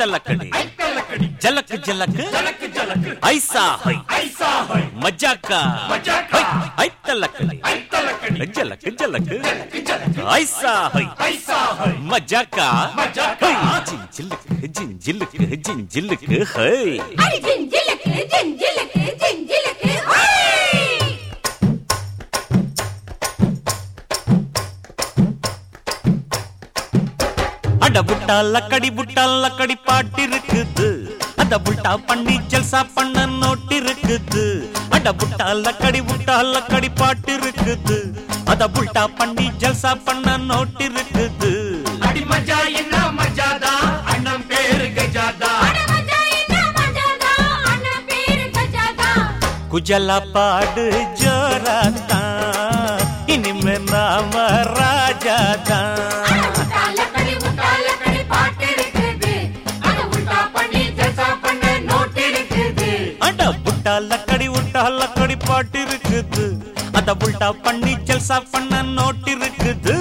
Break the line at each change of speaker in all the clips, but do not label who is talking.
ஐத்தலக்கடி
ஐத்தலக்கடி
ஜலக்கு ஜலக்கு
ஜலக்கு ஜலக்கு
ஐசா ஹை
ஐசா ஹை
மஜாக்கா
மஜாக்கா.
ஹை, ஐத்தலக்கடி
ஐத்தலக்கடி
ஜலக்கு ஜலக்கு
ஜலக்கு ஜலக்கு
ஐசா ஹை
ஐசா ஹை
மஜாக்கா
மஜாக்கா.
ஹை, ஜிஞ்சிலுக்கு ஜிஞ்சிலுக்கு ஜிஞ்சிலுக்கு ஹை
அடி ஜிஞ்சிலுக்கு ஜிஞ்சிலுக்கு ஜிஞ்சிலுக்கு ஹோய்
அட புட்டா லக்கடி புட்டா லக்கடி பாட்டு இருக்குது அத புட்டா பண்ணி ஜல்சா பண்ண நோட்டு இருக்குது அட புட்டா லக்கடி புட்டா லக்கடி பாட்டு இருக்குது அத புட்டா பண்ணி ஜல்சா பண்ண நோட்டு இருக்குது
அடி மஜா என்ன மஜாதா அண்ணன் பேரு கஜாதா
அட மஜா என்ன மஜாதா அண்ணன் பேரு கஜாதா
குஜலா பாடு ஜோராத்தான் இனிமே நாம ராஜாதான்
முட்டாலக்கடி முட்டாலக்கடி பாட்டு இருக்குது அட உல்டா பண்ணி ஜல்சா பண்ண நோட்டு இருக்குது
அட புட்டா லக்கடி உட்டா லக்கடி பாட்டு இருக்குது அத புல்டா பண்ணி ஜல்சா பண்ண நோட்டு இருக்குது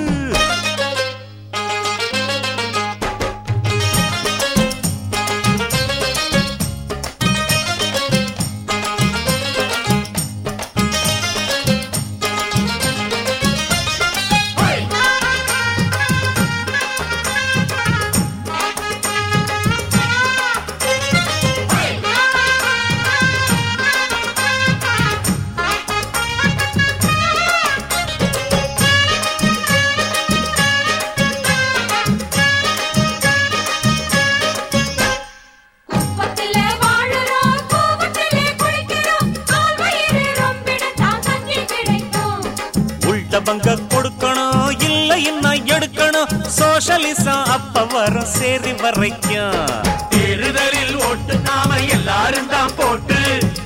குப்பத்திலே வாழுறோம் கூவத்திலே குளிக்கிறோம் கால் வயிறு ரொம்பிடத்தான் கஞ்சி கிடைக்கும்
உள்ட பங்க கொடுக்கணும் இல்ல இன்னும் எடுக்கணும் சோஷலிசம் அப்ப வரும் சேரி வரைக்கும்
தேர்தலில் ஓட்டு நாம எல்லாரும் தான் போட்டு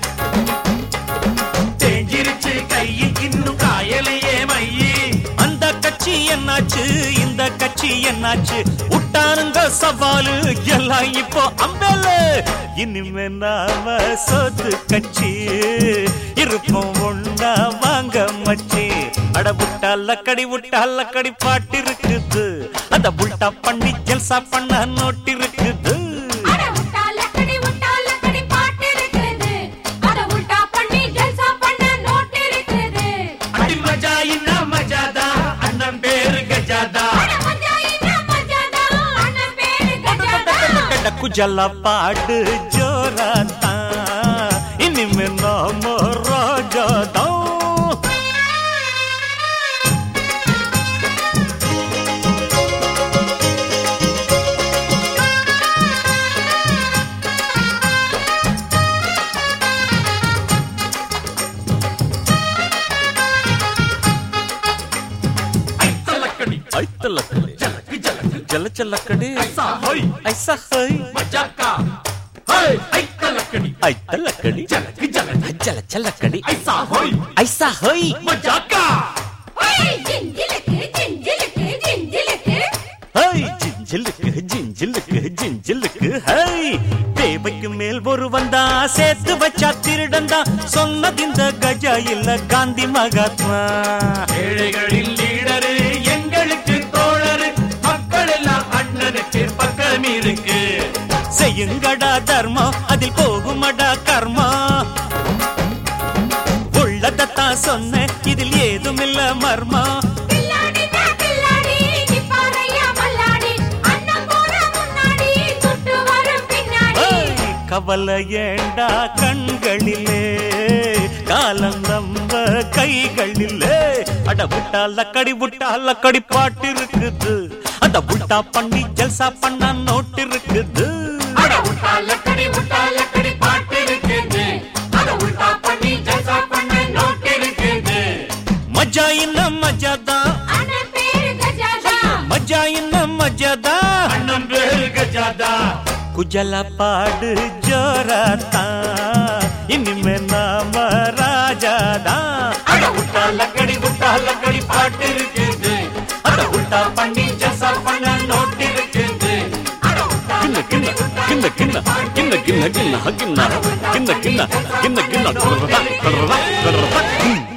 தேஞ்சிருச்சு கையை இன்னும் காயலையே மையி
அந்த கட்சி என்னாச்சு இந்த கட்சி என்னாச்சு விட்டானுங்க சவாலு எல்லாம் இப்போ அம்பேல இனிமே நாம சொத்து கட்சி இருப்போம் ஒண்ணா வாங்க மச்சி அட புட்டா லக்கடி விட்டா லக்கடி பாட்டு இருக்குது அத புல்டா பண்ணி ஜல்சா பண்ண நோட்டு இருக்குது
அட முட்டாலக்கடி முட்டாலக்கடி பாட்டு இருக்குது அட உல்டா பண்ணி ஜல்சா பண்ண நோட்டு இருக்குது
அடி மஜா என்ன மஜாதா அண்ணன் பேரு கஜாதா
அட மஜா என்ன மஜாதா அண்ணன் பேரு கஜாதா
கட குஜலா பாடு ஜோராத்தான் இனிமே நாம ராஜாதான்
ஐத்தலக்கடி
ஐத்தலக்கடி
ஜலக்கு ஜலக்கு
ஜலச்சலக்கடி
ஐசா ஹை
ஐசா ஹை
மஜாக்கா ஹை ஐத்தலக்கடி
ஐத்தலக்கடி
ஜலக்கு ஜலக்கு
ஜலச்சலக்கடி
ஐசா ஹை
ஐசா ஹை
மஜாக்கா
ஹோய் ஜிஞ்சிலுக்கு ஜிஞ்சிலுக்கு ஜிஞ்சிலுக்கு
ஹை ஜிஞ்சிலுக்கு ஜிஞ்சிலுக்கு ஜிஞ்சிலுக்கு ஹை தேவைக்கு மேல் ஒரு வந்தா சேர்த்து வச்சா திருடந்தா சொன்னது இந்த கஜா இல்ல காந்தி மகாத்மா
ஏழைகளின் லீடரு எங்களுக்கு தோழரு மக்கள் எல்லாம் அண்ணனுக்கு பக்கம் இருக்கு
செய்யுங்கடா தர்மம் அதில் போகுமடா கர்மா உள்ளதத்தான் சொன்ன இதில் ஏதுமில்ல மர்மா
கில்லாடி தா கில்லாடி நிப்பாரையா மல்லாடி அண்ணன் போற முன்னாடி சுட்டு வரும் பின்னாடி
ஏய், கவலை ஏண்டா கண்களிலே காலம் நம்ப கைகளிலே அட புட்டா லக்கடி புட்டா லக்கடி பாட்டு இருக்குது அத புட்டா பண்ணி ஜல்சா பண்ண நோட்டு இருக்குது
அட உட்டா லக்கடி உட்டா லக்கடி பாட்டு இருக்குது அட உல்டா பண்ணி ஜல்சா பண்ண நோட்டு இருக்குது
மஜா இன்ன மஜாதான்
அண்ணன் பேரு கஜாதா
மஜா இன்ன மஜாதான்
அண்ணன் பேரு கஜாதா
குஜல பாடு ஜோராத்தான் இனிமே நாம ராஜாதான்
அட உட்டா லக்கடி உட்டா லக்கடி பாட்டு இருக்குது அட உல்டா பண்ணி ஜல்சா பண்ண நோட்டு இருக்குது அட உட்டா
கிண்ண கிண்ண கிண்ண கிண்ண கிண்ண கிண்ண கிண்ண கிண்ண கிண்ண கிண்ண கிண்ண கிண்ண கிண்ண கிண்ண